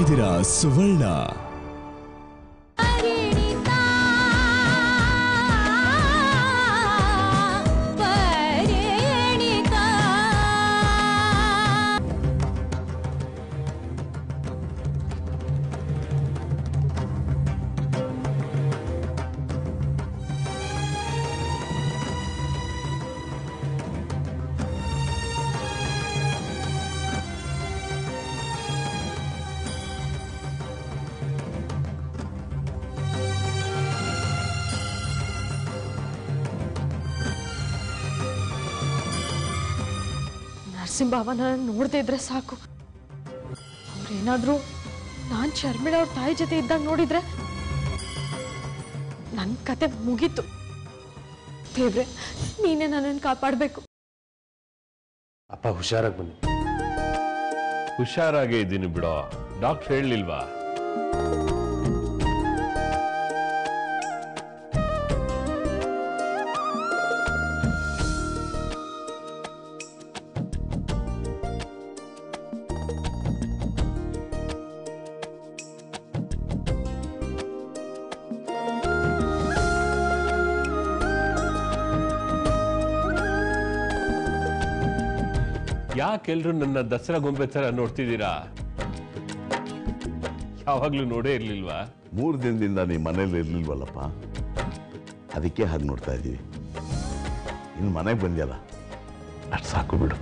ಇದ್ದೀರಾ ಸುವರ್ಣ ಪರಿಣಿತಾ ಪರಿಣಿತಾ ನರಸಿಂಹವನ ನೋಡದೇ ಇದ್ರೆ ಸಾಕು ಅವ್ರೇನಾದ್ರೂ ನಾನ್ ಶರ್ಮಿಳ ಅವ್ರ ತಾಯಿ ಜೊತೆ ಇದ್ದಾಗ ನೋಡಿದ್ರೆ ನನ್ ಕತೆ ಮುಗೀತು ದೇವ್ರೆ ನೀನೇ ನನ್ನನ್ನು ಕಾಪಾಡಬೇಕು ಅಪ್ಪ ಹುಷಾರಾಗಿ ಬನ್ನಿ ಹುಷಾರಾಗೇ ಇದ್ದೀನಿ ಬಿಡೋ ಡಾಕ್ಟರ್ ಹೇಳಲಿಲ್ವಾ ಯಾಕೆಲ್ರು ನನ್ನ ದಸರಾ ಗೊಂಬೆ ತರ ನೋಡ್ತಿದ್ದೀರಾ ಯಾವಾಗ್ಲೂ ನೋಡೇ ಇರ್ಲಿಲ್ವಾ ಮೂರು ದಿನದಿಂದ ನೀವು ಮನೇಲಿ ಇರ್ಲಿಲ್ವಲ್ಲಪ್ಪ ಅದಕ್ಕೆ ಹಾಗೆ ನೋಡ್ತಾ ಇದ್ದೀವಿ ಇನ್ನು ಮನೆಗೆ ಬಂದ್ಯಲ್ಲ ಅಷ್ಟು ಸಾಕು ಬಿಡು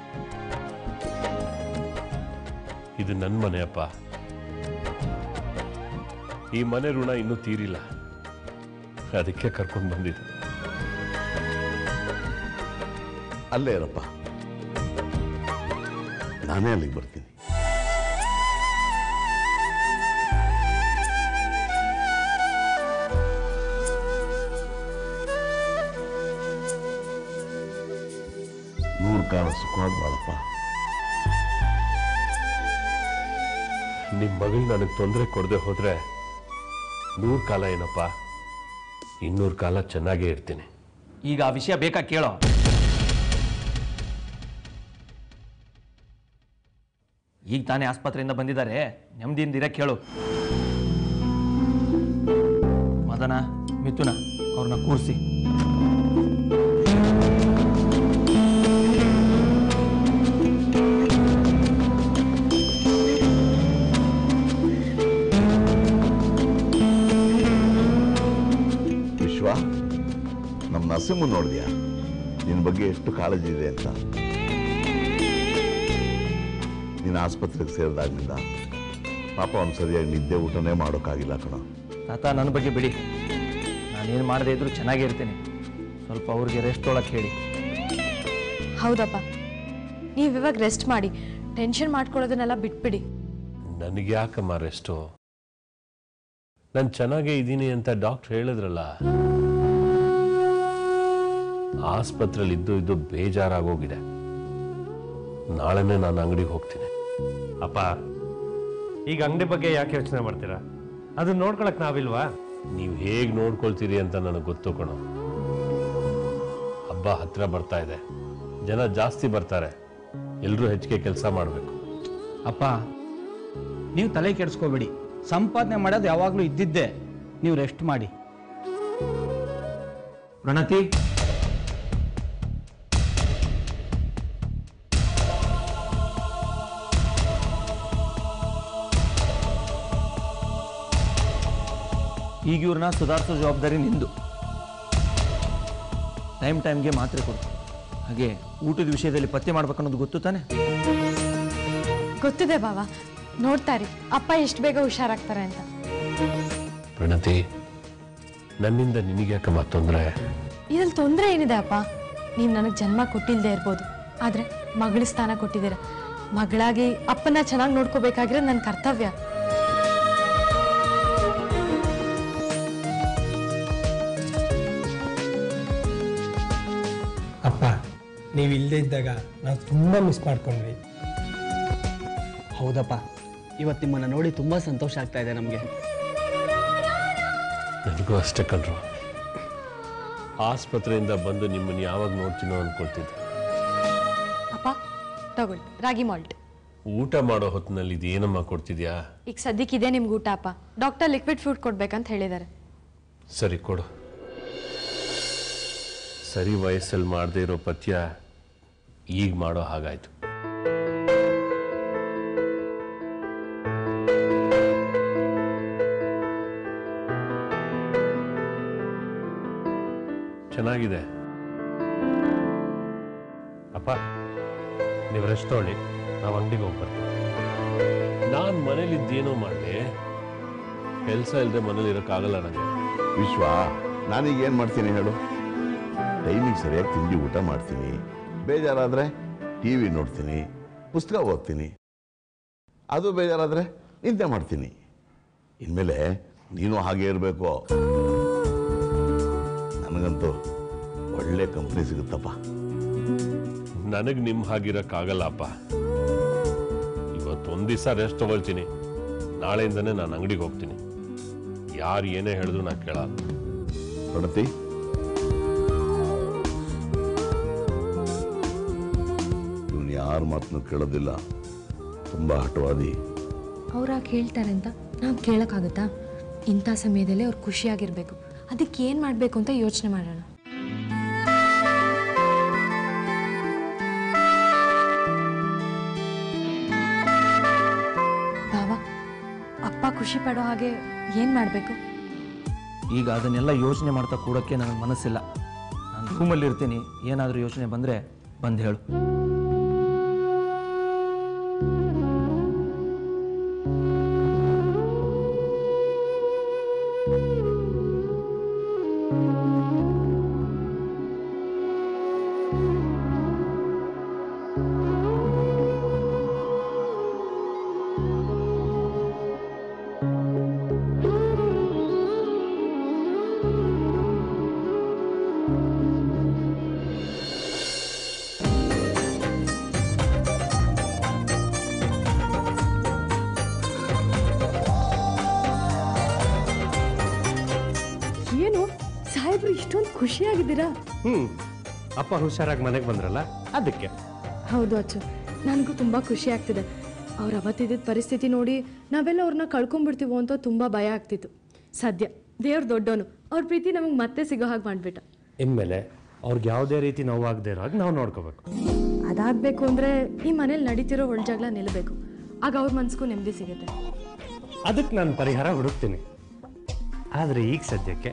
ಇದು ನನ್ನ ಮನೆಯಪ್ಪ ಈ ಮನೆ ಋಣ ಇನ್ನೂ ತೀರಿಲ್ಲ ಅದಕ್ಕೆ ಕರ್ಕೊಂಡು ಬಂದಿದ್ದೆ ಅಲ್ಲೇ ಇರಪ್ಪ ನಾನೇ ಅಲ್ಲಿಗೆ ಬರ್ತೀನಿ ನೂರು ಕಾಲ ಸುಖವಾದ ಬಾಳಪ್ಪ ನಿಮ್ ಮಗಳು ನನಗೆ ತೊಂದರೆ ಕೊಡದೆ ಹೋದ್ರೆ ನೂರ್ ಕಾಲ ಏನಪ್ಪ ಇನ್ನೂರು ಕಾಲ ಚೆನ್ನಾಗೇ ಇರ್ತೀನಿ ಈಗ ಆ ವಿಷಯ ಬೇಕಾ ಕೇಳೋ ಈಗ ತಾನೇ ಆಸ್ಪತ್ರೆಯಿಂದ ಬಂದಿದ್ದಾರೆ ನೆಮ್ಮದಿಯಿಂದ ಇರಕ್ಕೆ ಹೇಳು ಮದನ ಮಿಥುನ ಅವ್ರನ್ನ ಕೂರಿಸಿ ವಿಶ್ವ ನಮ್ಮ ನರಸಿಂಹ ನೋಡಿದ್ಯಾ ನಿನ್ನ ಬಗ್ಗೆ ಎಷ್ಟು ಕಾಳಜಿ ಇದೆ ಅಂತ ನೀನು ಆಸ್ಪತ್ರೆಗೆ ಸೇರಿದಾಗಿಂದ ಪಾಪ ಅವ್ನು ಸರಿಯಾಗಿ ನಿದ್ದೆ ಊಟನೇ ಮಾಡೋಕ್ಕಾಗಿಲ್ಲ ಕಣ ತಾತ ನನ್ನ ಬಗ್ಗೆ ಬಿಡಿ ನಾನೇನು ಮಾಡದೇ ಇದ್ರೂ ಚೆನ್ನಾಗೇ ಇರ್ತೀನಿ ಸ್ವಲ್ಪ ಅವ್ರಿಗೆ ರೆಸ್ಟ್ ತೊಳಕ್ಕೆ ಹೇಳಿ ಹೌದಪ್ಪ ನೀವು ಇವಾಗ ರೆಸ್ಟ್ ಮಾಡಿ ಟೆನ್ಷನ್ ಮಾಡ್ಕೊಳ್ಳೋದನ್ನೆಲ್ಲ ಬಿಟ್ಬಿಡಿ ನನಗೆ ಯಾಕಮ್ಮ ರೆಸ್ಟು ನಾನು ಚೆನ್ನಾಗೇ ಇದ್ದೀನಿ ಅಂತ ಡಾಕ್ಟರ್ ಹೇಳಿದ್ರಲ್ಲ ಆಸ್ಪತ್ರೆಯಲ್ಲಿ ಇದ್ದು ಇದ್ದು ಬೇಜಾರಾಗೋಗಿದೆ ನಾಳೆನೇ ನಾನು ಅಂಗಡಿಗೆ ಹೋಗ್ತೀನಿ ಅಪ್ಪ ಈಗ ಅಂಗಡಿ ಬಗ್ಗೆ ಯಾಕೆ ಯೋಚನೆ ಮಾಡ್ತೀರಾ ಅದನ್ನ ನೋಡ್ಕೊಳಕ್ ನಾವಿಲ್ವಾ ನೀವು ಹೇಗೆ ನೋಡ್ಕೊಳ್ತೀರಿ ಅಂತ ನನಗೆ ಗೊತ್ತು ಕಣೋ ಹಬ್ಬ ಹತ್ರ ಬರ್ತಾ ಇದೆ ಜನ ಜಾಸ್ತಿ ಬರ್ತಾರೆ ಎಲ್ಲರೂ ಹೆಚ್ಚಿಗೆ ಕೆಲಸ ಮಾಡಬೇಕು ಅಪ್ಪ ನೀವು ತಲೆ ಕೆಡಿಸ್ಕೋಬೇಡಿ ಸಂಪಾದನೆ ಮಾಡೋದು ಯಾವಾಗಲೂ ಇದ್ದಿದ್ದೆ ನೀವು ರೆಸ್ಟ್ ಮಾಡಿ ಪ್ರಣತಿ ಈಗ ಇವ್ರನ್ನ ಸುಧಾರಿಸೋ ಜವಾಬ್ದಾರಿ ನಿಂದು ಟೈಮ್ ಟೈಮ್ಗೆ ಮಾತ್ರೆ ಕೊಡು ಹಾಗೆ ಊಟದ ವಿಷಯದಲ್ಲಿ ಪತ್ತೆ ಮಾಡ್ಬೇಕನ್ನೋದು ಗೊತ್ತು ತಾನೆ ಗೊತ್ತಿದೆ ಬಾವ ನೋಡ್ತಾರಿ ಅಪ್ಪ ಎಷ್ಟು ಬೇಗ ಹುಷಾರಾಗ್ತಾರೆ ಅಂತ ಪ್ರಣತಿ ನನ್ನಿಂದ ನಿನಗೆ ಯಾಕಮ್ಮ ತೊಂದರೆ ಇದ್ರಲ್ಲಿ ತೊಂದರೆ ಏನಿದೆ ಅಪ್ಪ ನೀವು ನನಗೆ ಜನ್ಮ ಕೊಟ್ಟಿಲ್ಲದೆ ಇರ್ಬೋದು ಆದರೆ ಮಗಳ ಸ್ಥಾನ ಕೊಟ್ಟಿದ್ದೀರ ಮಗಳಾಗಿ ಅಪ್ಪನ ಚೆನ್ನಾಗಿ ನೋಡ್ಕೋಬೇಕಾಗಿರೋದು ನನ್ನ ಕರ್ತವ್ಯ ಅಪ್ಪ ನೀವು ಇಲ್ಲದೇ ಇದ್ದಾಗ ನಾವು ತುಂಬ ಮಿಸ್ ಮಾಡ್ಕೊಂಡ್ವಿ ಹೌದಪ್ಪ ಇವತ್ತು ನಿಮ್ಮನ್ನು ನೋಡಿ ತುಂಬ ಸಂತೋಷ ಆಗ್ತಾ ಇದೆ ನಮಗೆ ನನಗೂ ಅಷ್ಟೇ ಕಣ್ರು ಆಸ್ಪತ್ರೆಯಿಂದ ಬಂದು ನಿಮ್ಮನ್ನು ಯಾವಾಗ ನೋಡ್ತೀನೋ ಅನ್ಕೊಳ್ತಿದ್ದೆ ಅಪ್ಪ ತಗೊಳ್ಳಿ ರಾಗಿ ಮಾಲ್ಟ್ ಊಟ ಮಾಡೋ ಹೊತ್ತಿನಲ್ಲಿ ಇದೇನಮ್ಮ ಕೊಡ್ತಿದ್ಯಾ ಈಗ ಸದ್ಯಕ್ಕಿದೆ ನಿಮ್ಗೆ ಊಟ ಅಪ್ಪ ಡಾಕ್ಟರ್ ಲಿಕ್ವಿಡ್ ಫುಡ್ ಕೊಡ್ಬೇಕಂತ ಹೇಳಿದ್ದಾರೆ ಸರಿ ಕೊಡು ಸರಿ ವಯಸ್ಸಲ್ಲಿ ಮಾಡದೇ ಇರೋ ಪಥ್ಯ ಈಗ ಮಾಡೋ ಹಾಗಾಯ್ತು ಚೆನ್ನಾಗಿದೆ ಅಪ್ಪ ನೀವು ರೆಸ್ಟ್ ತೊಗೊಳ್ಳಿ ನಾವು ಅಂಗಡಿಗೆ ಹೋಗಿ ಬರ್ತೀವಿ ನಾನು ಮನೇಲಿದ್ದೇನೋ ಮಾಡಲಿ ಕೆಲಸ ಇಲ್ಲದೆ ಮನೇಲಿ ಇರೋಕ್ಕಾಗಲ್ಲ ನನಗೆ ವಿಶ್ವ ನಾನೀಗ ಏನು ಮಾಡ್ತೀನಿ ಹೇಳು ಟೈಮಿಗೆ ಸರಿಯಾಗಿ ತಿಂಡಿ ಊಟ ಮಾಡ್ತೀನಿ ಬೇಜಾರಾದರೆ ಟಿ ವಿ ನೋಡ್ತೀನಿ ಪುಸ್ತಕ ಓದ್ತೀನಿ ಅದು ಬೇಜಾರಾದರೆ ನಿದ್ದೆ ಮಾಡ್ತೀನಿ ಇನ್ಮೇಲೆ ನೀನು ಹಾಗೆ ಇರಬೇಕು ನನಗಂತೂ ಒಳ್ಳೆ ಕಂಪ್ನಿ ಸಿಗುತ್ತಪ್ಪ ನನಗೆ ನಿಮ್ಮ ಹಾಗಿರೋಕ್ಕಾಗಲ್ಲ ಅಪ್ಪ ಇವತ್ತು ಒಂದು ದಿವಸ ರೆಸ್ಟ್ ತಗೊಳ್ತೀನಿ ನಾಳೆಯಿಂದನೇ ನಾನು ಅಂಗಡಿಗೆ ಹೋಗ್ತೀನಿ ಯಾರು ಏನೇ ಹೇಳಿದ್ರು ನಾನು ಕೇಳಲ್ಲ ನೋಡತಿ ಇವನು ಯಾರ ಮಾತನ್ನು ಕೇಳೋದಿಲ್ಲ ತುಂಬ ಹಠವಾದಿ ಅವ್ರಾಗ ಹೇಳ್ತಾರೆ ಅಂತ ನಾವು ಕೇಳೋಕ್ಕಾಗುತ್ತಾ ಇಂಥ ಸಮಯದಲ್ಲಿ ಅವ್ರು ಖುಷಿಯಾಗಿರ್ಬೇಕು ಅದಕ್ಕೆ ಏನು ಮಾಡಬೇಕು ಅಂತ ಯೋಚನೆ ಮಾಡೋಣ ಬಾವ ಅಪ್ಪ ಖುಷಿ ಪಡೋ ಹಾಗೆ ಏನು ಮಾಡಬೇಕು ಈಗ ಅದನ್ನೆಲ್ಲ ಯೋಚನೆ ಮಾಡ್ತಾ ಕೂಡೋಕ್ಕೆ ನನಗೆ ಮನಸ್ಸಿಲ್ಲ ನಾನು ರೂಮಲ್ಲಿ ಇರ್ತೀನಿ ಏನಾದರೂ ಯೋಚನೆ ಬಂದರೆ ಬಂದು ಹೇಳು ಏನು ಸಾಹೇಬ್ರು ಇಷ್ಟೊಂದು ಖುಷಿಯಾಗಿದ್ದೀರಾ ಹ್ಞೂ ಅಪ್ಪ ಹುಷಾರಾಗಿ ಮನೆಗೆ ಬಂದ್ರಲ್ಲ ಅದಕ್ಕೆ ಹೌದು ಅಚ್ಚು ನನಗೂ ತುಂಬ ಖುಷಿ ಆಗ್ತಿದೆ ಅವ್ರು ಅವತ್ತಿದ್ದ ಪರಿಸ್ಥಿತಿ ನೋಡಿ ನಾವೆಲ್ಲ ಅವ್ರನ್ನ ಕಳ್ಕೊಂಡ್ಬಿಡ್ತೀವೋ ಅಂತ ತುಂಬ ಭಯ ಆಗ್ತಿತ್ತು ಸದ್ಯ ದೇವ್ರು ದೊಡ್ಡವನು ಅವ್ರ ಪ್ರೀತಿ ನಮಗೆ ಮತ್ತೆ ಸಿಗೋ ಹಾಗೆ ಮಾಡಿಬಿಟ್ಟ ಇನ್ಮೇಲೆ ಅವ್ರಿಗೆ ಯಾವುದೇ ರೀತಿ ನೋವಾಗದೇ ಇರೋ ಹಾಗೆ ನಾವು ನೋಡ್ಕೋಬೇಕು ಅದಾಗಬೇಕು ಅಂದರೆ ಈ ಮನೇಲಿ ನಡೀತಿರೋ ಒಳ್ಜಗಳ ನಿಲ್ಲಬೇಕು ಆಗ ಅವ್ರ ಮನ್ಸಿಗೂ ನೆಮ್ಮದಿ ಸಿಗುತ್ತೆ ಅದಕ್ಕೆ ನಾನು ಪರಿಹಾರ ಹುಡುಕ್ತೀನಿ ಆದರೆ ಈಗ ಸದ್ಯಕ್ಕೆ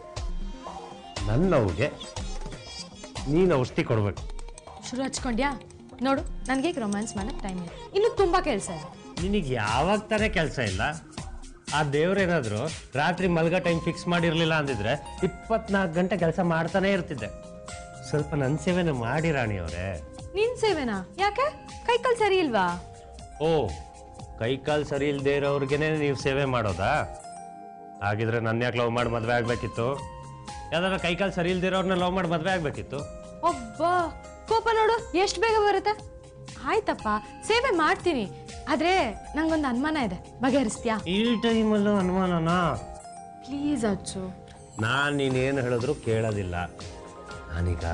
ನನ್ನ ನೋವಿಗೆ ನೀನು ಔಷಧಿ ಕೊಡಬೇಕು ಶುರು ಹಚ್ಕೊಂಡ್ಯಾ ನೋಡು ನನಗೆ ರೊಮ್ಯಾನ್ಸ್ ಮಾಡೋಕ್ಕೆ ಟೈಮ್ ಇಲ್ಲ ಇನ್ನು ತುಂಬ ಕೆಲಸ ಇದೆ ನಿನಗೆ ಯಾವಾಗ ತಾನೇ ಕೆಲಸ ಇಲ್ಲ ಆ ದೇವ್ರೇನಾದ್ರು ರಾತ್ರಿ ಮಲ್ಗ ಟೈಮ್ ಫಿಕ್ಸ್ ಮಾಡಿರ್ಲಿಲ್ಲ ಅಂದಿದ್ರೆ ಇಪ್ಪತ್ನಾಲ್ಕು ಗಂಟೆ ಕೆಲಸ ಮಾಡ್ತಾನೆ ಇರ್ತಿದ್ದೆ ಸ್ವಲ್ಪ ನನ್ನ ಸೇವೆನ ಮಾಡಿ ರಾಣಿ ಅವರೇ ನಿನ್ ಸೇವೆನಾ ಯಾಕೆ ಕೈಕಾಲು ಸರಿ ಇಲ್ವಾ ಓ ಕೈ ಕಾಲು ಸರಿ ಇಲ್ದೇ ಇರೋರ್ಗೆನೆ ನೀವು ಸೇವೆ ಮಾಡೋದಾ ಹಾಗಿದ್ರೆ ನನ್ನ ಯಾಕೆ ಲವ್ ಮಾಡಿ ಮದುವೆ ಆಗ್ಬೇಕಿತ್ತು ಯಾವ್ದಾರ ಕೈ ಕಾಲು ಸರಿ ಇಲ್ದಿರೋರ್ನ ಲವ್ ಮಾಡಿ ಮದುವೆ ಆಗ್ಬೇಕಿತ್ತು ಒಬ್ಬ ಕೋಪ ನೋಡು ಎಷ್ಟು ಬೇಗ ಬರುತ್ತೆ ಆಯ್ತಪ್ಪ ಸೇವೆ ಮಾಡ್ತೀನಿ ಆದ್ರೆ ನಂಗೊಂದು ಅನುಮಾನ ಇದೆ ಬಗೆಹರಿಸ್ತೀಯಾ ಈ ಟೈಮಲ್ಲೂ ಅನುಮಾನನಾ ಪ್ಲೀಸ್ ಅಚ್ಚು ನಾನು ನೀನೇನು ಹೇಳಿದ್ರು ಕೇಳೋದಿಲ್ಲ ನಾನೀಗ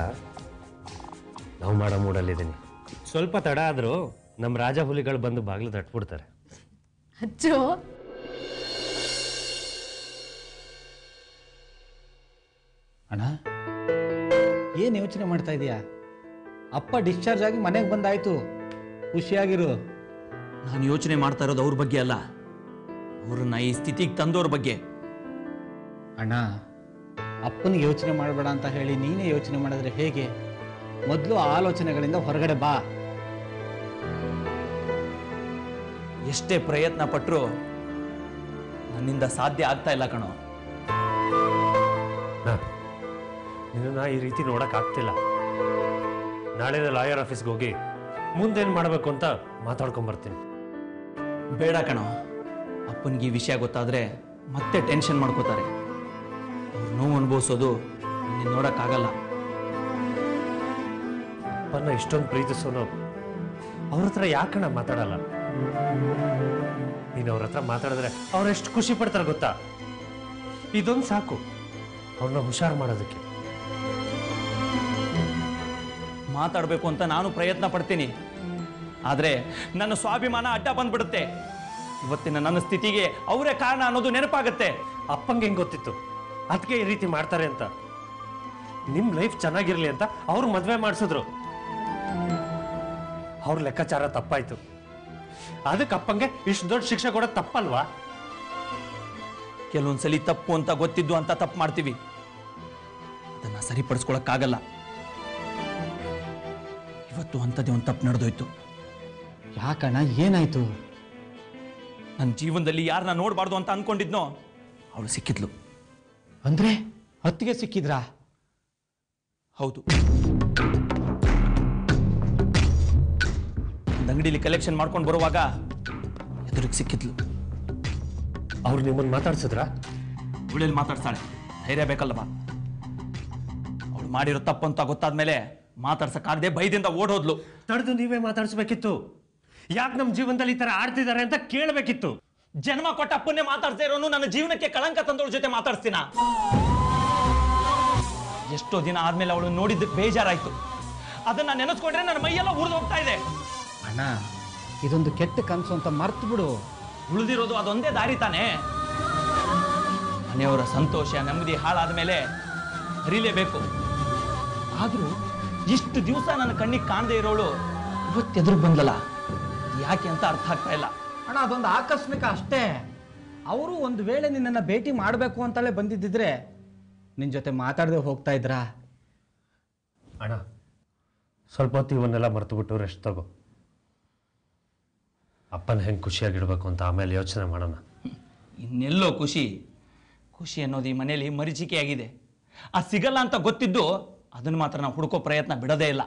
ನಾವು ಮಾಡೋ ಮೂಡಲ್ಲಿದ್ದೀನಿ ಸ್ವಲ್ಪ ತಡ ಆದರೂ ನಮ್ಮ ರಾಜ ಹುಲಿಗಳು ಬಂದು ಬಾಗಿಲು ತಟ್ಬಿಡ್ತಾರೆ ಅಚ್ಚು ಅಣ್ಣ ಏನು ಯೋಚನೆ ಮಾಡ್ತಾ ಇದೀಯಾ ಅಪ್ಪ ಡಿಸ್ಚಾರ್ಜ್ ಆಗಿ ಮನೆಗೆ ಬಂದಾಯ್ತು ಖುಷಿಯಾಗಿರು ನಾನು ಯೋಚನೆ ಮಾಡ್ತಾ ಇರೋದು ಅವ್ರ ಬಗ್ಗೆ ಅಲ್ಲ ಅವ್ರನ್ನ ಈ ಸ್ಥಿತಿಗೆ ತಂದೋರ ಬಗ್ಗೆ ಅಣ್ಣ ಅಪ್ಪನಿಗೆ ಯೋಚನೆ ಮಾಡಬೇಡ ಅಂತ ಹೇಳಿ ನೀನೇ ಯೋಚನೆ ಮಾಡಿದ್ರೆ ಹೇಗೆ ಮೊದಲು ಆಲೋಚನೆಗಳಿಂದ ಹೊರಗಡೆ ಬಾ ಎಷ್ಟೇ ಪ್ರಯತ್ನ ಪಟ್ಟರು ನನ್ನಿಂದ ಸಾಧ್ಯ ಆಗ್ತಾ ಇಲ್ಲ ಕಣೋ ನಿನ್ನ ಈ ರೀತಿ ನೋಡೋಕ್ಕಾಗ್ತಿಲ್ಲ ನಾಳೆ ಲಾಯರ್ ಆಫೀಸ್ಗೆ ಹೋಗಿ ಮುಂದೇನು ಮಾಡಬೇಕು ಅಂತ ಮಾತಾಡ್ಕೊಂಬರ್ತೀನಿ ಬೇಡ ಕಣೋ ಅಪ್ಪನಿಗೆ ಈ ವಿಷಯ ಗೊತ್ತಾದ್ರೆ ಮತ್ತೆ ಟೆನ್ಷನ್ ಮಾಡ್ಕೋತಾರೆ ಅವ್ರು ನೋವು ಅನುಭವಿಸೋದು ನಿನ್ನ ನೋಡೋಕ್ಕಾಗಲ್ಲ ಅಪ್ಪನ್ನ ಇಷ್ಟೊಂದು ಪ್ರೀತಿಸೋನು ಅವ್ರ ಹತ್ರ ಯಾಕಣ್ಣ ಮಾತಾಡಲ್ಲ ನೀನು ಅವ್ರ ಹತ್ರ ಮಾತಾಡಿದ್ರೆ ಅವ್ರು ಎಷ್ಟು ಖುಷಿ ಪಡ್ತಾರೆ ಗೊತ್ತಾ ಇದೊಂದು ಸಾಕು ಅವ್ರನ್ನ ಹುಷಾರು ಮಾಡೋದಕ್ಕೆ ಮಾತಾಡಬೇಕು ಅಂತ ನಾನು ಪ್ರಯತ್ನ ಪಡ್ತೀನಿ ಆದರೆ ನನ್ನ ಸ್ವಾಭಿಮಾನ ಅಡ್ಡ ಬಂದ್ಬಿಡುತ್ತೆ ಇವತ್ತಿನ ನನ್ನ ಸ್ಥಿತಿಗೆ ಅವರೇ ಕಾರಣ ಅನ್ನೋದು ನೆನಪಾಗತ್ತೆ ಅಪ್ಪಂಗೆ ಹೆಂಗ್ ಗೊತ್ತಿತ್ತು ಅದಕ್ಕೆ ಈ ರೀತಿ ಮಾಡ್ತಾರೆ ಅಂತ ನಿಮ್ ಲೈಫ್ ಚೆನ್ನಾಗಿರ್ಲಿ ಅಂತ ಅವ್ರು ಮದ್ವೆ ಮಾಡಿಸಿದ್ರು ಅವ್ರ ಲೆಕ್ಕಾಚಾರ ತಪ್ಪಾಯ್ತು ಅದಕ್ಕೆ ಅಪ್ಪಂಗೆ ಇಷ್ಟು ದೊಡ್ಡ ಶಿಕ್ಷೆ ಕೊಡೋದು ತಪ್ಪಲ್ವಾ ಕೆಲವೊಂದ್ಸಲಿ ತಪ್ಪು ಅಂತ ಗೊತ್ತಿದ್ದು ಅಂತ ತಪ್ಪು ಮಾಡ್ತೀವಿ ಅದನ್ನ ಸರಿಪಡಿಸ್ಕೊಳಕ್ಕಾಗಲ್ಲ ಇವತ್ತು ಅಂಥದ್ದೇ ಒಂದು ತಪ್ಪು ನಡೆದೋಯ್ತು ಯಾಕಣ್ಣ ಏನಾಯ್ತು ನನ್ನ ಜೀವನದಲ್ಲಿ ಯಾರನ್ನ ನೋಡಬಾರ್ದು ಅಂತ ಅನ್ಕೊಂಡಿದ್ನೋ ಅವಳು ಸಿಕ್ಕಿದ್ಲು ಅಂದ್ರೆ ಹತ್ತಿಗೆ ಸಿಕ್ಕಿದ್ರಾ ಹೌದು ಒಂದ್ ಅಂಗಡಿಲಿ ಕಲೆಕ್ಷನ್ ಮಾಡ್ಕೊಂಡು ಬರುವಾಗ ಎದುರಿಗೆ ಸಿಕ್ಕಿದ್ಲು ಅವ್ರು ನಿಮ್ಮನ್ನ ಮಾತಾಡ್ಸಿದ್ರಾ ಅವಳಲ್ಲಿ ಮಾತಾಡ್ತಾಳೆ ಧೈರ್ಯ ಬೇಕಲ್ಲಮ್ಮ ಅವಳು ಮಾಡಿರೋ ತಪ್ಪು ಅಂತ ಗೊತ್ತಾದ್ಮೇಲೆ ಮಾತಾಡ್ಸಕ್ಕಾಗದೆ ಭಯದಿಂದ ಓಡೋದ್ಲು ತಡೆದು ನೀವೇ ಮಾತಾಡ್ಸ್ಬೇಕಿತ್ತು ಯಾಕೆ ನಮ್ಮ ಜೀವನದಲ್ಲಿ ಈ ತರ ಆಡ್ತಿದ್ದಾರೆ ಅಂತ ಕೇಳಬೇಕಿತ್ತು ಜನ್ಮ ಕೊಟ್ಟ ಅಪ್ಪನ್ನೇ ಮಾತಾಡ್ತಾ ಇರೋನು ನನ್ನ ಜೀವನಕ್ಕೆ ಕಳಂಕ ತಂದವಳ ಜೊತೆ ಮಾತಾಡ್ತೀನ ಎಷ್ಟೋ ದಿನ ಆದ್ಮೇಲೆ ಅವಳು ನೋಡಿದ್ದಕ್ಕೆ ಬೇಜಾರಾಯ್ತು ಅದನ್ನ ನೆನೆಸ್ಕೊಂಡ್ರೆ ನನ್ನ ಮೈಯೆಲ್ಲ ಉರಿದು ಹೋಗ್ತಾ ಇದೆ ಅಣ್ಣ ಇದೊಂದು ಕೆಟ್ಟ ಕನಸು ಅಂತ ಮರ್ತು ಬಿಡು ಉಳಿದಿರೋದು ಅದೊಂದೇ ದಾರಿ ತಾನೇ ಮನೆಯವರ ಸಂತೋಷ ನೆಮ್ಮದಿ ಹಾಳಾದ ಮೇಲೆ ಹರಿಲೇಬೇಕು ಆದ್ರೂ ಇಷ್ಟು ದಿವಸ ನನ್ನ ಕಣ್ಣಿಗೆ ಕಾಣದೇ ಇರೋಳು ಇವತ್ತೆದುರು ಬಂದಲ್ಲ ಯಾಕೆ ಅಂತ ಅರ್ಥ ಆಗ್ತಾ ಇಲ್ಲ ಅಣ್ಣ ಅದೊಂದು ಆಕಸ್ಮಿಕ ಅಷ್ಟೇ ಅವರು ಒಂದು ವೇಳೆ ನಿನ್ನನ್ನು ಭೇಟಿ ಮಾಡಬೇಕು ಅಂತಲೇ ಬಂದಿದ್ದಿದ್ರೆ ನಿನ್ನ ಜೊತೆ ಮಾತಾಡದೆ ಹೋಗ್ತಾ ಇದ್ರಾ ಅಣ್ಣ ಸ್ವಲ್ಪ ಹೊತ್ತು ಇವನ್ನೆಲ್ಲ ಮರ್ತುಬಿಟ್ಟು ರೆಸ್ಟ್ ತಗೋ ಅಪ್ಪನ ಹೆಂಗೆ ಖುಷಿಯಾಗಿಡ್ಬೇಕು ಅಂತ ಆಮೇಲೆ ಯೋಚನೆ ಮಾಡೋಣ ಇನ್ನೆಲ್ಲೋ ಖುಷಿ ಖುಷಿ ಅನ್ನೋದು ಈ ಮನೆಯಲ್ಲಿ ಮರೀಚಿಕೆಯಾಗಿದೆ ಆ ಸಿಗಲ್ಲ ಅಂತ ಗೊತ್ತಿದ್ದು ಅದನ್ನು ಮಾತ್ರ ನಾವು ಹುಡುಕೋ ಪ್ರಯತ್ನ ಬಿಡೋದೇ ಇಲ್ಲ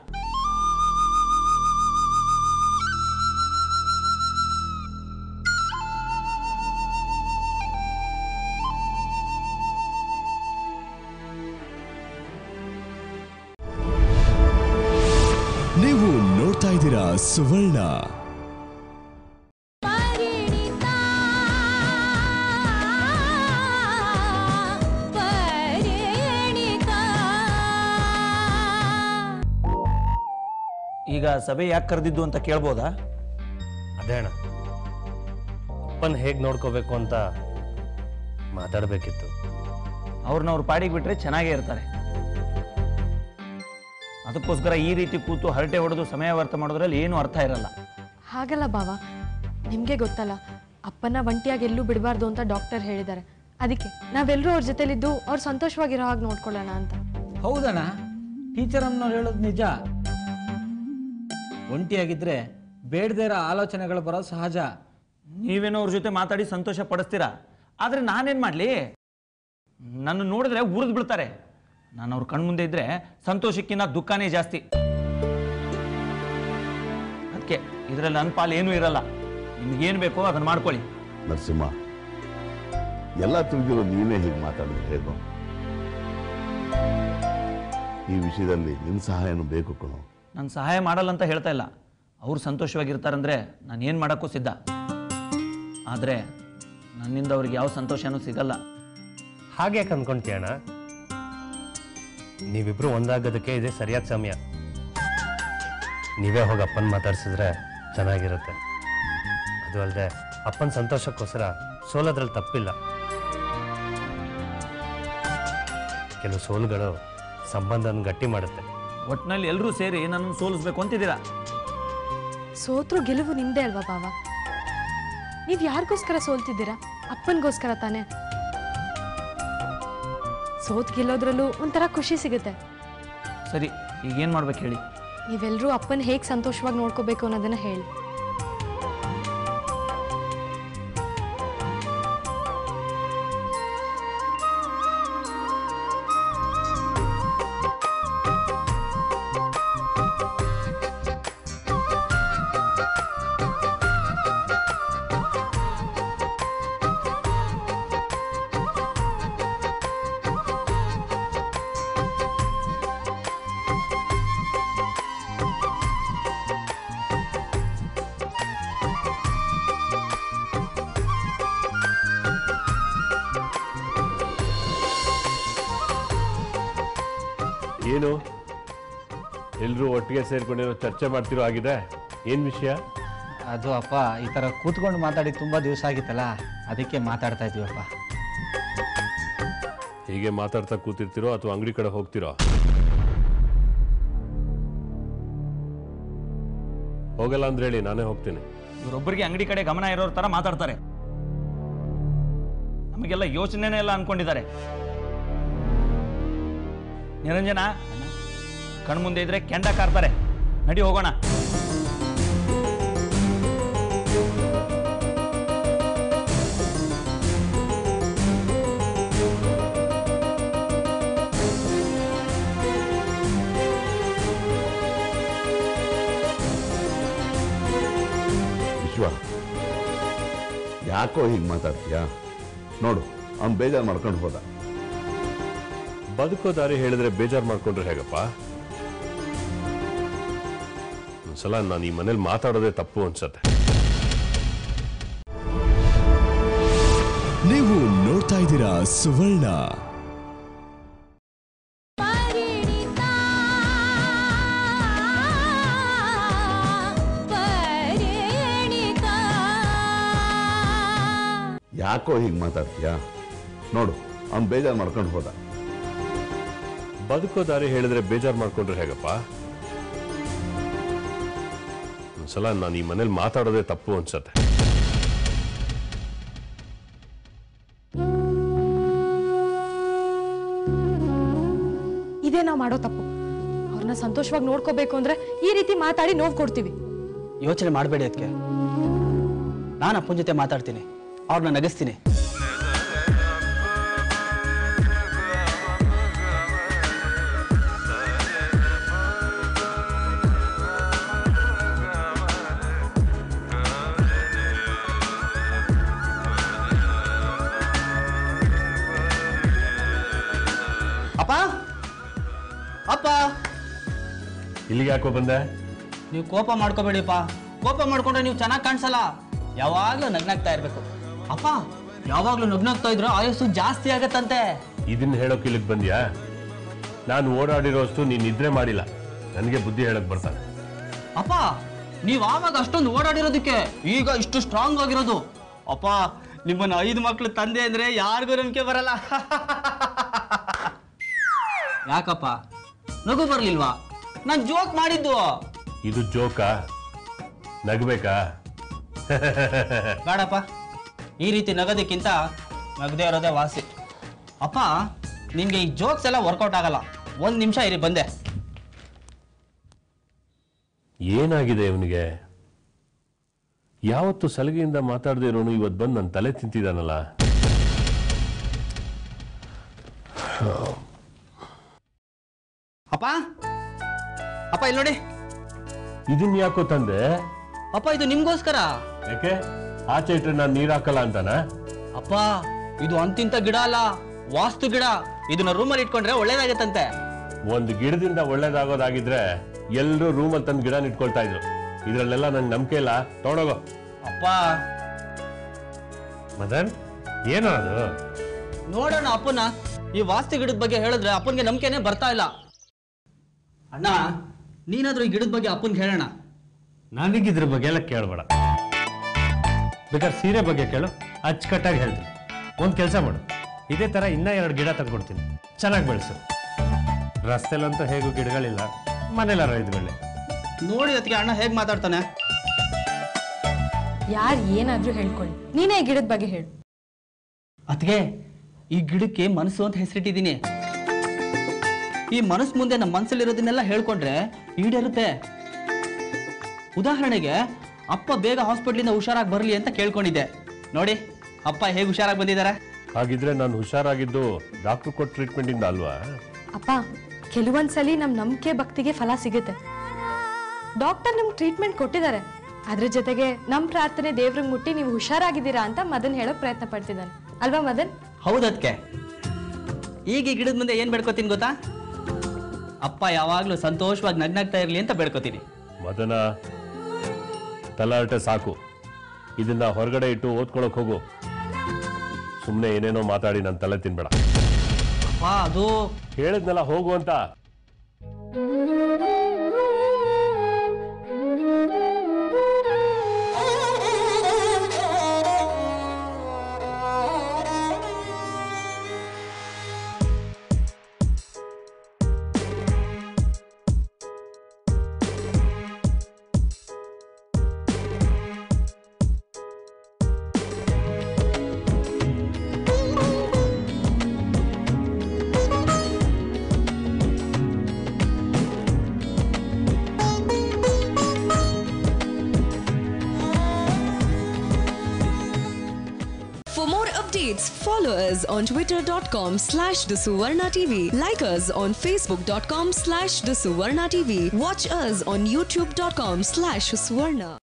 ನೀವು ನೋಡ್ತಾ ಇದ್ದೀರಾ ಸುವರ್ಣ ಪರಿಣಿತ ಪರಿಣಿತ ಈಗ ಸಭೆ ಯಾಕೆ ಕರೆದಿದ್ದು ಅಂತ ಕೇಳ್ಬೋದಾ ಅದೇ ಅಣ್ಣ ಅಪ್ಪನ ಹೇಗೆ ನೋಡ್ಕೋಬೇಕು ಅಂತ ಮಾತಾಡಬೇಕಿತ್ತು ಅವ್ರನ್ನ ಅವ್ರ ಪಾಡಿಗೆ ಬಿಟ್ರೆ ಚೆನ್ನಾಗೇ ಇರ್ತಾರೆ ಅದಕ್ಕೋಸ್ಕರ ಈ ರೀತಿ ಕೂತು ಹರಟೆ ಹೊಡೆದು ಸಮಯ ವ್ಯರ್ಥ ಮಾಡೋದ್ರಲ್ಲಿ ಏನು ಅರ್ಥ ಇರಲ್ಲ ಹಾಗಲ್ಲ ಬಾವ ನಿಮಗೆ ಗೊತ್ತಲ್ಲ ಅಪ್ಪನ ಒಂಟಿಯಾಗಿ ಎಲ್ಲೂ ಬಿಡಬಾರ್ದು ಅಂತ ಡಾಕ್ಟರ್ ಹೇಳಿದ್ದಾರೆ ಅದಕ್ಕೆ ನಾವೆಲ್ಲರೂ ಅವ್ರ ಜೊತೆಲಿದ್ದು ಅವ್ರು ಸಂತೋಷವಾಗಿರೋ ಹಾಗೆ ನೋಡ್ಕೊಳ್ಳೋಣ ಅಂತ ಹೌದಣ್ಣ ಟೀಚರ್ ಅನ್ನೋರು ಹೇಳೋದು ನಿಜ ಒಂಟಿಯಾಗಿದ್ರೆ ಬೇಡದೇ ಇರೋ ಆಲೋಚನೆಗಳು ಬರೋದು ಸಹಜ ನೀವೇನೋ ಅವ್ರ ಜೊತೆ ಮಾತಾಡಿ ಸಂತೋಷ ಪಡಿಸ್ತೀರಾ ಆದ್ರೆ ನಾನೇನ್ ಮಾಡ್ಲಿ ನನ್ನ ನೋಡಿದ್ರೆ ಉರಿದು ಬಿಡ್ತಾರೆ ನಾನು ಅವ್ರ ಕಣ್ಮುಂದೆ ಇದ್ರೆ ಸಂತೋಷಕ್ಕಿಂತ ದುಃಖನೇ ಜಾಸ್ತಿ ಅದಕ್ಕೆ ಇದರಲ್ಲಿ ನನ್ನ ಪಾಲು ಏನೂ ಇರಲ್ಲ ನಿಮ್ಗೇನು ಬೇಕೋ ಅದನ್ನ ಮಾಡ್ಕೊಳ್ಳಿ ನರಸಿಂಹ ಎಲ್ಲ ತಿಳಿದಿರೋ ನೀನೇ ಹೀಗೆ ಮಾತಾಡಿದ್ರೆ ಹೇಗೋ ಈ ವಿಷಯದಲ್ಲಿ ನಿನ್ನ ಸಹಾಯನೂ ಬೇಕು ಕಣೋ ನಾನು ಸಹಾಯ ಮಾಡಲ್ಲ ಅಂತ ಹೇಳ್ತಾ ಇಲ್ಲ ಅವ್ರು ಸಂತೋಷವಾಗಿರ್ತಾರಂದ್ರೆ ನಾನು ಏನು ಮಾಡೋಕ್ಕೂ ಸಿದ್ಧ ಆದರೆ ನನ್ನಿಂದ ಅವ್ರಿಗೆ ಯಾವ ಸಂತೋಷನೂ ಸಿಗಲ್ಲ ಹಾಗೆ ಯಾಕೆ ಅನ್ಕೊಂತೀಯಣ್ಣ ನೀವಿಬ್ರು ಒಂದಾಗೋದಕ್ಕೆ ಇದೇ ಸರಿಯಾದ ಸಮಯ ನೀವೇ ಹೋಗಿ ಅಪ್ಪನ ಮಾತಾಡ್ಸಿದ್ರೆ ಚೆನ್ನಾಗಿರುತ್ತೆ ಅದು ಅಲ್ಲದೆ ಅಪ್ಪನ ಸಂತೋಷಕ್ಕೋಸ್ಕರ ಸೋಲೋದ್ರಲ್ಲಿ ತಪ್ಪಿಲ್ಲ ಕೆಲವು ಸೋಲುಗಳು ಸಂಬಂಧನ ಗಟ್ಟಿ ಮಾಡುತ್ತೆ ಒಟ್ಟಿನಲ್ಲಿ ಎಲ್ಲರೂ ಸೇರಿ ನನ್ನನ್ನು ಸೋಲಿಸ್ಬೇಕು ಅಂತಿದ್ದೀರಾ ಸೋತ್ರು ಗೆಲುವು ನಿಮ್ದೇ ಅಲ್ವಾ ಬಾವ ನೀವು ಯಾರಿಗೋಸ್ಕರ ಸೋಲ್ತಿದ್ದೀರಾ ಅಪ್ಪನಿಗೋಸ್ಕರ ತಾನೇ ಸೋತ್ ಗೆಲ್ಲೋದ್ರಲ್ಲೂ ಒಂಥರ ಖುಷಿ ಸಿಗುತ್ತೆ ಸರಿ ಈಗ ಏನು ಮಾಡ್ಬೇಕು ಹೇಳಿ ನೀವೆಲ್ಲರೂ ಅಪ್ಪನ ಹೇಗೆ ಸಂತೋಷವಾಗಿ ನೋಡ್ಕೋಬೇಕು ಅನ್ನೋದನ್ನ ಹೇಳಿ ಏನು ಎಲ್ಲರೂ ಒಟ್ಟಿಗೆ ಸೇರ್ಕೊಂಡಿರೋ ಚರ್ಚೆ ಮಾಡ್ತಿರೋ ಆಗಿದೆ ಏನ್ ವಿಷಯ ಅದು ಅಪ್ಪ ಈ ಥರ ಕೂತ್ಕೊಂಡು ಮಾತಾಡಿ ತುಂಬ ದಿವಸ ಆಗಿತ್ತಲ್ಲ ಅದಕ್ಕೆ ಮಾತಾಡ್ತಾ ಇದ್ದೀವಪ್ಪ ಹೀಗೆ ಮಾತಾಡ್ತಾ ಕೂತಿರ್ತೀರೋ ಅಥವಾ ಅಂಗಡಿ ಕಡೆ ಹೋಗ್ತಿರೋ ಹೋಗಲ್ಲ ಅಂದ್ರೆ ಹೇಳಿ ನಾನೇ ಹೋಗ್ತೀನಿ ಇವರೊಬ್ಬರಿಗೆ ಅಂಗಡಿ ಕಡೆ ಗಮನ ಇರೋರ್ ತರ ಮಾತಾಡ್ತಾರೆ ನಮಗೆಲ್ಲ ಯೋಚನೆನೇ ಎಲ್ಲ ಅನ್ಕೊಂಡಿದ್ದಾರೆ ನಿರಂಜನ ಕಣ್ಮುಂದೆ ಇದ್ರೆ ಕೆಂಡ ಕಾರ್ತಾರೆ ನಡಿ ಹೋಗೋಣ ವಿಶ್ವ ಯಾಕೋ ಹೀಗೆ ಮಾತಾಡ್ತೀಯಾ ನೋಡು ಅವ್ನು ಬೇಜಾರು ಮಾಡ್ಕೊಂಡು ಹೋದ ಬದುಕೋ ದಾರಿ ಹೇಳಿದ್ರೆ ಬೇಜಾರು ಮಾಡ್ಕೊಂಡ್ರೆ ಹೇಗಪ್ಪ ಒಂದ್ಸಲ ನಾನು ಈ ಮನೇಲಿ ಮಾತಾಡೋದೇ ತಪ್ಪು ಅನ್ಸತ್ತೆ ನೀವು ನೋಡ್ತಾ ಇದ್ದೀರಾ ಸುವರ್ಣ ಪರಿಣಿತ ಪರಿಣಿತ ಯಾಕೋ ಹೀಗೆ ಮಾತಾಡ್ತೀಯಾ ನೋಡು ಅವ್ನು ಬೇಜಾರು ಮಾಡ್ಕೊಂಡು ಹೋದ ಬದುಕೋ ದಾರಿ ಹೇಳಿದ್ರೆ ಬೇಜಾರು ಮಾಡ್ಕೊಂಡ್ರೆ ಹೇಗಪ್ಪ ಒಂದ್ಸಲ ನಾನು ಈ ಮನೇಲಿ ಮಾತಾಡೋದೇ ತಪ್ಪು ಅನ್ಸತ್ತೆ ಇದೇ ನಾವು ಮಾಡೋ ತಪ್ಪು ಅವ್ರನ್ನ ಸಂತೋಷವಾಗಿ ನೋಡ್ಕೋಬೇಕು ಅಂದ್ರೆ ಈ ರೀತಿ ಮಾತಾಡಿ ನೋವು ಕೊಡ್ತೀವಿ ಯೋಚನೆ ಮಾಡಬೇಡಿ ಅದಕ್ಕೆ ನಾನು ಅಪ್ಪನ ಜೊತೆ ಮಾತಾಡ್ತೀನಿ ಅವ್ರನ್ನ ನಗಿಸ್ತೀನಿ ಅಪ್ಪ ಅಪ್ಪ ಇಲ್ಲಿಗೆ ಯಾಕೋ ಬಂದೆ ನೀವು ಕೋಪ ಮಾಡ್ಕೋಬೇಡಿಪ್ಪ ಕೋಪ ಮಾಡ್ಕೊಂಡ್ರೆ ನೀವು ಚೆನ್ನಾಗಿ ಕಾಣಿಸಲ್ಲ ಯಾವಾಗ್ಲೂ ನಗ್ನಾಗ್ತಾ ಇರ್ಬೇಕು ಅಪ್ಪ ಯಾವಾಗ್ಲೂ ನಗ್ನಾಗ್ತಾ ಇದ್ರೆ ಆಯಸ್ಸು ಜಾಸ್ತಿ ಆಗತ್ತಂತೆ ಇದನ್ನ ಹೇಳೋಕೆ ಇಲ್ಲಿಗೆ ಬಂದ್ಯಾ ನಾನು ಓಡಾಡಿರೋಷ್ಟು ನೀನು ನಿದ್ರೆ ಮಾಡಿಲ್ಲ ನನಗೆ ಬುದ್ಧಿ ಹೇಳಕ್ ಬರ್ತಾನೆ ಅಪ್ಪ ನೀವ್ ಆವಾಗ ಅಷ್ಟೊಂದು ಓಡಾಡಿರೋದಕ್ಕೆ ಈಗ ಇಷ್ಟು ಸ್ಟ್ರಾಂಗ್ ಆಗಿರೋದು ಅಪ್ಪ ನಿಮ್ಮನ್ನ ಐದು ಮಕ್ಳು ತಂದೆ ಅಂದ್ರೆ ಯಾರಿಗೂ ನಂಬಿಕೆ ಬರಲ್ಲ ಯಾಕಪ್ಪ ನಗು ಬರ್ಲಿಲ್ವಾ ನಾನ್ ಜೋಕ್ ಮಾಡಿದ್ದು ಇದು ಜೋಕಾ ನಗ್ಬೇಕಾ ಬೇಡಪ್ಪ ಈ ರೀತಿ ನಗೋದಕ್ಕಿಂತ ನಗದೇ ಇರೋದೇ ವಾಸಿ ಅಪ್ಪ ನಿಮ್ಗೆ ಈ ಜೋಕ್ಸ್ ಎಲ್ಲ ವರ್ಕೌಟ್ ಆಗಲ್ಲ ಒಂದ್ ನಿಮಿಷ ಇರಿ ಬಂದೆ ಏನಾಗಿದೆ ಇವನಿಗೆ ಯಾವತ್ತು ಸಲಿಗೆಯಿಂದ ಮಾತಾಡದೇ ಇರೋನು ಇವತ್ತು ಬಂದು ನನ್ನ ತಲೆ ತಿಂತಿದ್ದಾನಲ್ಲ ಅಪ್ಪ ಅಪ್ಪ ಇಲ್ಲಿ ನೋಡಿ ಇದನ್ ಯಾಕೋ ತಂದೆ ಅಪ್ಪ ಇದು ನಿಮ್ಗೋಸ್ಕರ ಯಾಕೆ ಆಚೆ ಇಟ್ರೆ ನಾನು ನೀರ್ ಹಾಕಲ್ಲ ಅಂತಾನ ಅಪ್ಪ ಇದು ಅಂತಿಂತ ಗಿಡ ಅಲ್ಲ ವಾಸ್ತು ಗಿಡ ಇದನ್ನ ರೂಮಲ್ಲಿ ಇಟ್ಕೊಂಡ್ರೆ ಒಳ್ಳೇದಾಗತ್ತಂತೆ ಒಂದು ಗಿಡದಿಂದ ಒಳ್ಳೇದಾಗೋದಾಗಿದ್ರೆ ಎಲ್ಲರೂ ರೂಮಲ್ಲಿ ತಂದು ಗಿಡ ಇಟ್ಕೊಳ್ತಾ ಇದ್ರು ಇದ್ರಲ್ಲೆಲ್ಲ ನಂಗೆ ನಂಬಿಕೆ ಇಲ್ಲ ತೊಗೊಂಡೋಗೋ ಅಪ್ಪ ಮದನ್ ಏನೋ ಅದು ನೋಡೋಣ ಅಪ್ಪನ ಈ ವಾಸ್ತು ಗಿಡದ ಬಗ್ಗೆ ಹೇಳಿದ್ರೆ ಅಪ್ಪನ್ಗೆ ನಂಬಿಕೆನೆ ಬರ್ತಾ ಇಲ್ಲ ಅಣ್ಣ ನೀನಾದ್ರೂ ಈ ಗಿಡದ ಬಗ್ಗೆ ಅಪ್ಪನ್ಗೆ ಹೇಳೋಣ ನನಗಿದ್ರ ಬಗ್ಗೆ ಎಲ್ಲ ಕೇಳಬೇಡ ಬೇಕಾದ್ರೆ ಸೀರೆ ಬಗ್ಗೆ ಕೇಳು ಅಚ್ಚುಕಟ್ಟಾಗಿ ಹೇಳ್ತೀನಿ ಒಂದು ಕೆಲಸ ಮಾಡು ಇದೇ ಥರ ಇನ್ನೂ ಎರಡು ಗಿಡ ತಂದ್ಕೊಡ್ತೀನಿ ಚೆನ್ನಾಗಿ ಬೆಳೆಸು ರಸ್ತೆಲಂತೂ ಹೇಗೂ ಗಿಡಗಳಿಲ್ಲ ಮನೇಲಾರ ಇದ್ಕೊಳ್ಳಿ ನೋಡಿ ಅದಕ್ಕೆ ಅಣ್ಣ ಹೇಗ್ ಮಾತಾಡ್ತಾನೆ ಯಾರು ಏನಾದ್ರೂ ಹೇಳ್ಕೊಳ್ಳಿ ನೀನೇ ಈ ಗಿಡದ ಬಗ್ಗೆ ಹೇಳು ಅದ್ಗೆ ಈ ಗಿಡಕ್ಕೆ ಮನಸ್ಸು ಅಂತ ಹೆಸರಿಟ್ಟಿದ್ದೀನಿ ಈ ಮನಸ್ಸು ಮುಂದೆ ನಮ್ಮ ಮನಸ್ಸಲ್ಲಿರೋದನ್ನೆಲ್ಲ ಹೇಳ್ಕೊಂಡ್ರೆ ಈಡೇರುತ್ತೆ ಉದಾಹರಣೆಗೆ ಅಪ್ಪ ಬೇಗ ಹಾಸ್ಪಿಟ್ಲಿಂದ ಹುಷಾರಾಗಿ ಬರಲಿ ಅಂತ ಕೇಳ್ಕೊಂಡಿದ್ದೆ ನೋಡಿ ಅಪ್ಪ ಹೇಗೆ ಹುಷಾರಾಗಿ ಬಂದಿದ್ದಾರೆ ಹಾಗಿದ್ರೆ ನಾನು ಹುಷಾರಾಗಿದ್ದು ಡಾಕ್ಟರ್ ಕೊಟ್ಟ ಟ್ರೀಟ್ಮೆಂಟ್ ಇಂದ ಅಲ್ವಾ ಅಪ್ಪ ಕೆಲವೊಂದ್ಸಲಿ ನಮ್ ನಂಬಿಕೆ ಭಕ್ತಿಗೆ ಫಲ ಸಿಗುತ್ತೆ ಡಾಕ್ಟರ್ ನಮ್ಗೆ ಟ್ರೀಟ್ಮೆಂಟ್ ಕೊಟ್ಟಿದ್ದಾರೆ ಅದ್ರ ಜೊತೆಗೆ ನಮ್ ಪ್ರಾರ್ಥನೆ ದೇವ್ರಿಗೆ ಮುಟ್ಟಿ ನೀವು ಹುಷಾರಾಗಿದ್ದೀರಾ ಅಂತ ಮದನ್ ಹೇಳೋಕ್ ಪ್ರಯತ್ನ ಪಡ್ತಿದ್ದಾನೆ ಅಲ್ವಾ ಮದನ್ ಹೌದದ್ಕೆ ಈಗ ಈ ಗಿಡದ ಮುಂದೆ ಏನ್ ಬೆಳ್ಕೊತೀನಿ ಗೊತ್ತಾ ಅಪ್ಪ ಯಾವಾಗ್ಲೂ ಸಂತೋಷವಾಗಿ ನಗ್ನಾಗ್ತಾ ಇರ್ಲಿ ಅಂತ ಬೆಳ್ಕೊತೀನಿ ಮದನ ತಲಾಟೆ ಸಾಕು ಇದನ್ನ ಹೊರಗಡೆ ಇಟ್ಟು ಓದ್ಕೊಳಕ್ ಹೋಗು ಸುಮ್ಮನೆ ಏನೇನೋ ಮಾತಾಡಿ ನನ್ನ ತಲೆ ತಿನ್ಬೇಡ ಅಪ್ಪ ಅದು ಹೇಳಿದ್ನಲ್ಲ ಹೋಗು ಅಂತ For more updates, follow us on twitter.com slash the Suvarna TV. Like us on facebook.com slash the Suvarna TV. Watch us on youtube.com slash Suvarna.